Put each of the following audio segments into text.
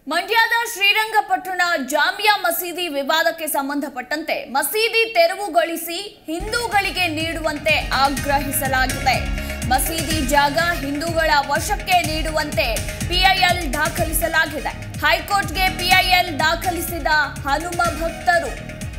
ಮಂಡ್ಯದ ಶ್ರೀರಂಗಪಟ್ಟಣ ಜಾಮಿಯಾ ಮಸೀದಿ ವಿವಾದಕ್ಕೆ ಸಂಬಂಧಪಟ್ಟಂತೆ ಮಸೀದಿ ತೆರವುಗೊಳಿಸಿ ಹಿಂದೂಗಳಿಗೆ ನೀಡುವಂತೆ ಆಗ್ರಹಿಸಲಾಗಿದೆ ಮಸೀದಿ ಜಾಗ ಹಿಂದೂಗಳ ವಶಕ್ಕೆ ನೀಡುವಂತೆ ಪಿಐಎಲ್ ದಾಖಲಿಸಲಾಗಿದೆ ಹೈಕೋರ್ಟ್ಗೆ ಪಿಐಎಲ್ ದಾಖಲಿಸಿದ ಹನುಮ ಭಕ್ತರು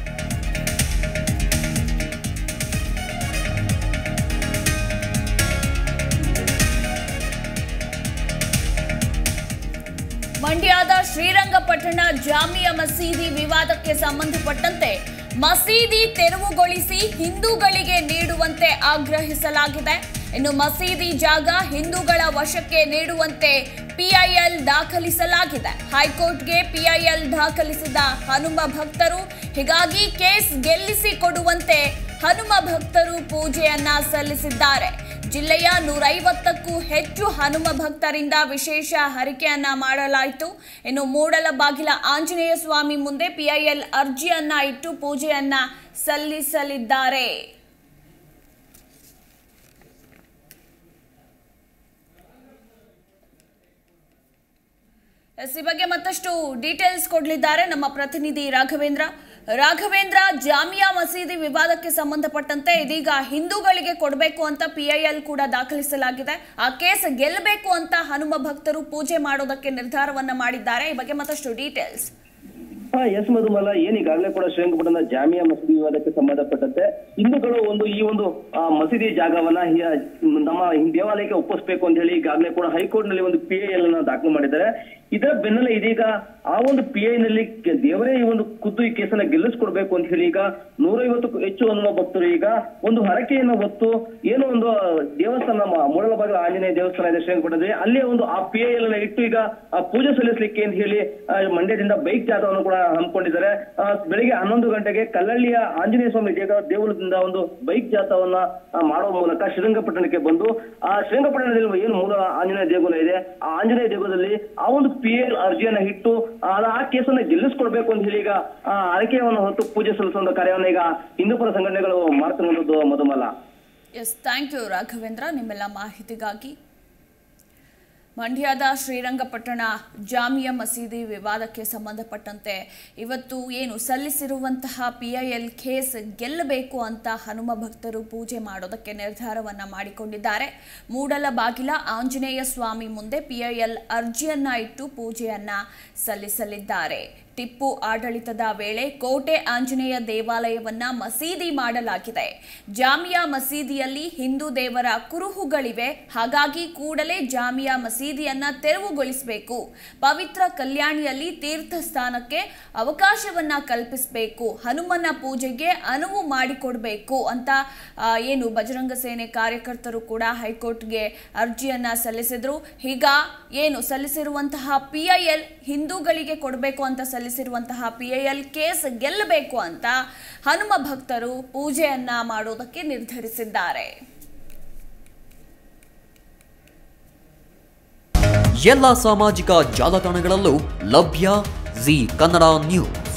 ಮಂಡ್ಯದ ಶ್ರೀರಂಗಪಟ್ಟಣ ಜಾಮಿಯಾ ಮಸೀದಿ ವಿವಾದಕ್ಕೆ ಸಂಬಂಧಪಟ್ಟಂತೆ ಮಸೀದಿ ತೆರವುಗೊಳಿಸಿ ಹಿಂದೂಗಳಿಗೆ ನೀಡುವಂತೆ ಆಗ್ರಹಿಸಲಾಗಿದೆ ಇನ್ನು ಮಸೀದಿ ಜಾಗ ಹಿಂದೂಗಳ ವಶಕ್ಕೆ ನೀಡುವಂತೆ ಪಿಐಎಲ್ ದಾಖಲಿಸಲಾಗಿದೆ ಹೈಕೋರ್ಟ್ಗೆ ಪಿಐಎಲ್ ದಾಖಲಿಸಿದ ಹನುಮ ಭಕ್ತರು ಹೀಗಾಗಿ ಕೇಸ್ ಗೆಲ್ಲಿಸಿ ಕೊಡುವಂತೆ ಹನುಮ ಭಕ್ತರು ಪೂಜೆಯನ್ನ ಸಲ್ಲಿಸಿದ್ದಾರೆ ಜಿಲ್ಲೆಯ ನೂರೈವತ್ತಕ್ಕೂ ಹೆಚ್ಚು ಹನುಮ ಭಕ್ತರಿಂದ ವಿಶೇಷ ಹರಿಕೆಯನ್ನ ಮಾಡಲಾಯಿತು ಇನ್ನು ಮೂಡಲ ಬಾಗಿಲ ಆಂಜನೇಯ ಸ್ವಾಮಿ ಮುಂದೆ ಪಿಐಎಲ್ ಅರ್ಜಿಯನ್ನ ಇಟ್ಟು ಪೂಜೆಯನ್ನ ಸಲ್ಲಿಸಲಿದ್ದಾರೆ ಎಸ್ ಈ ಬಗ್ಗೆ ಮತ್ತಷ್ಟು ಡೀಟೇಲ್ಸ್ ಕೊಡಲಿದ್ದಾರೆ ನಮ್ಮ ಪ್ರತಿನಿಧಿ ರಾಘವೇಂದ್ರ ರಾಘವೇಂದ್ರ ಜಾಮಿಯಾ ಮಸೀದಿ ವಿವಾದಕ್ಕೆ ಸಂಬಂಧಪಟ್ಟಂತೆ ಇದೀಗ ಹಿಂದೂಗಳಿಗೆ ಕೊಡಬೇಕು ಅಂತ ಪಿಐಎಲ್ ಕೂಡ ದಾಖಲಿಸಲಾಗಿದೆ ಆ ಕೇಸ್ ಗೆಲ್ಲಬೇಕು ಅಂತ ಹನುಮ ಭಕ್ತರು ಪೂಜೆ ಮಾಡೋದಕ್ಕೆ ನಿರ್ಧಾರವನ್ನ ಮಾಡಿದ್ದಾರೆ ಈ ಬಗ್ಗೆ ಮತ್ತಷ್ಟು ಡೀಟೇಲ್ಸ್ ಹಾ ಎಸ್ ಮಧುಮಲ ಏನ್ ಈಗಾಗಲೇ ಕೂಡ ಶ್ರೀರಂಗಪಟ್ಟಣ ಜಾಮಿಯಾ ಮಸೀದಿ ವಿವಾದಕ್ಕೆ ಸಂಬಂಧಪಟ್ಟಂತೆ ಹಿಂದೂಗಳು ಒಂದು ಈ ಒಂದು ಆ, ಮಸೀದಿ ಜಾಗವನ್ನ ಹಿ- ನಮ್ಮ ದೇವಾಲಯಕ್ಕೆ ಒಪ್ಪಿಸ್ಬೇಕು ಅಂತ ಹೇಳಿ ಈಗಾಗಲೇ ಕೂಡ ಹೈಕೋರ್ಟ್ ನಲ್ಲಿ ಒಂದು ಪಿ ಎಲ್ ಅನ್ನ ದಾಖಲು ಮಾಡಿದ್ದಾರೆ ಇದರ ಬೆನ್ನಲ್ಲೇ ಇದೀಗ ಆ ಒಂದು ಪಿ ಐ ನಲ್ಲಿ ಕೆ- ದೇವರೇ ಈ ಒಂದು ಖುದ್ದು ಈ ಕೇಸನ್ನ ಗೆಲ್ಲಿಸ್ಕೊಡ್ಬೇಕು ಅಂತ ಹೇಳಿ ಈಗ ನೂರೈವತ್ತಕ್ಕೂ ಹೆಚ್ಚು ಹನುಮ ಭಕ್ತರು ಈಗ ಒಂದು ಹರಕೆಯನ್ನು ಹೊತ್ತು ಏನೋ ಒಂದು ಆ, ದೇವಸ್ಥಾನ ಮ- ಮೂಡಲಬಾಗಿಲ ಆಂಜನೇಯ ದೇವಸ್ಥಾನ ಇದೆ ಶ್ರೀರಂಗಪಟ್ಟಣದಲ್ಲಿ ಅಲ್ಲೇ ಒಂದು ಆ ಪಿ ಐ ಎಲ್ ಅನ್ನ ಇಟ್ಟು ಈಗ ಆ ಪೂಜೆ ಸಲ್ಲಿಸಲಿಕ್ಕೆ ಅಂತ ಹೇಳಿ ಆ, ಮಂಡ್ಯದಿಂದ ಬೈಕ್ ಜಾಥವನ್ನು ಕೂಡ ಹಮ್ಮಿಕೊಂಡಿದ್ದಾರೆ ಆ, ಬೆಳಿಗ್ಗೆ ಹನ್ನೊಂದು ಗಂಟೆಗೆ ಕಲ್ಲಳ್ಳಿಯ ಆಂಜನೇಯ ಸ್ವಾಮಿ ದೇವ ದೇಗುಲದಿಂದ ಒಂದು ಬೈಕ್ ಜಾಥವನ್ನ ಆ, ಮಾಡುವ ಮೂಲಕ ಶ್ರೀರಂಗಪಟ್ಟಣಕ್ಕೆ ಬಂದು ಆ ಶ್ರೀರಂಗಪಟ್ಟಣದಲ್ಲಿ ಏನು ಮೂಲ ಆಂಜನೇಯ ದೇಗುಲ ಇದೆ ಆ ಆಂಜನೇಯ ದೇಗುಲದಲ್ಲಿ ಆ ಒಂದು ಪಿ ಎಲ್ ಅರ್ಜಿಯನ್ನ ಇಟ್ಟು ಆ ಆ ಕೇಸನ್ನ ಗೆಲ್ಲಿಸ್ಕೊಡ್ಬೇಕು ಅಂತ ಹೇಳಿ ಈಗ ಆ ಆಯ್ಕೆಯನ್ನು ಹೊತ್ತು ಪೂಜೆ ಸಲ್ಲಿಸುವಂತ ಕಾರ್ಯವನ್ನ ಈಗ ಹಿಂದೂಪರ ಸಂಘಟನೆಗಳು ಮಾಡ್ತಿರುವಂತದ್ದು ಮಧುಮಲ ಎಸ್ ಥ್ಯಾಂಕ್ ಯು ರಾಘವೇಂದ್ರ ನಿಮ್ಮೆಲ್ಲ ಮಾಹಿತಿಗಾಗಿ ಮಂಡ್ಯದ ಶ್ರೀರಂಗಪಟ್ಟಣ ಜಾಮಿಯಾ ಮಸೀದಿ ವಿವಾದಕ್ಕೆ ಸಂಬಂಧಪಟ್ಟಂತೆ ಇವತ್ತು ಏನು ಸಲ್ಲಿಸಿರುವಂತಹ ಪಿ ಐ ಎಲ್ ಕೇಸ್ ಗೆಲ್ಲಬೇಕು ಅಂತ ಹನುಮ ಭಕ್ತರು ಪೂಜೆ ಮಾಡೋದಕ್ಕೆ ನಿರ್ಧಾರವನ್ನ ಮಾಡಿಕೊಂಡಿದ್ದಾರೆ ಮೂಡಲ ಬಾಗಿಲ ಆಂಜನೇಯ ಸ್ವಾಮಿ ಮುಂದೆ ಪಿ ಐ ಎಲ್ ಅರ್ಜಿಯನ್ನ ಇಟ್ಟು ಪೂಜೆಯನ್ನ ಸಲ್ಲಿಸಲಿದ್ದಾರೆ ಟಿಪ್ಪು ಆಡಳಿತದ ವೇಳೆ ಕೋಟೆ ಆಂಜನೇಯ ದೇವಾಲಯವನ್ನ ಮಸೀದಿ ಮಾಡಲಾಗಿದೆ ಜಾಮಿಯಾ ಮಸೀದಿಯಲ್ಲಿ ಹಿಂದೂ ದೇವರ ಕುರುಹುಗಳಿವೆ ಹಾಗಾಗಿ ಕೂಡಲೇ ಜಾಮಿಯಾ ಮಸೀದಿಯನ್ನ ತೆರವುಗೊಳಿಸಬೇಕು ಪವಿತ್ರ ಕಲ್ಯಾಣಿಯಲ್ಲಿ ತೀರ್ಥ ಸ್ಥಾನಕ್ಕೆ ಅವಕಾಶವನ್ನ ಕಲ್ಪಿಸಬೇಕು ಹನುಮನ ಪೂಜೆಗೆ ಅನುವು ಮಾಡಿಕೊಡ್ಬೇಕು ಅಂತ ಆ, ಏನು ಬಜರಂಗ ಸೇನೆ ಕಾರ್ಯಕರ್ತರು ಕೂಡ ಹೈಕೋರ್ಟ್ಗೆ ಅರ್ಜಿಯನ್ನ ಸಲ್ಲಿಸಿದ್ರು ಈಗ ಏನು ಸಲ್ಲಿಸಿರುವಂತಹ ಪಿ ಐ ಎಲ್ ಹಿಂದೂಗಳಿಗೆ ಕೊಡಬೇಕು ಅಂತ ಸಲ್ಲಿಸಿರುವಂತಹ ಪಿ ಐ ಎಲ್ ಕೇಸ್ ಗೆಲ್ಲಬೇಕು ಅಂತ ಹನುಮ ಭಕ್ತರು ಪೂಜೆಯನ್ನ ಮಾಡೋದಕ್ಕೆ ನಿರ್ಧರಿಸಿದ್ದಾರೆ ಎಲ್ಲ ಸಾಮಾಜಿಕ ಜಾಲತಾಣಗಳಲ್ಲೂ ಲಭ್ಯ ಜಿ ಕನ್ನಡ ನ್ಯೂಸ್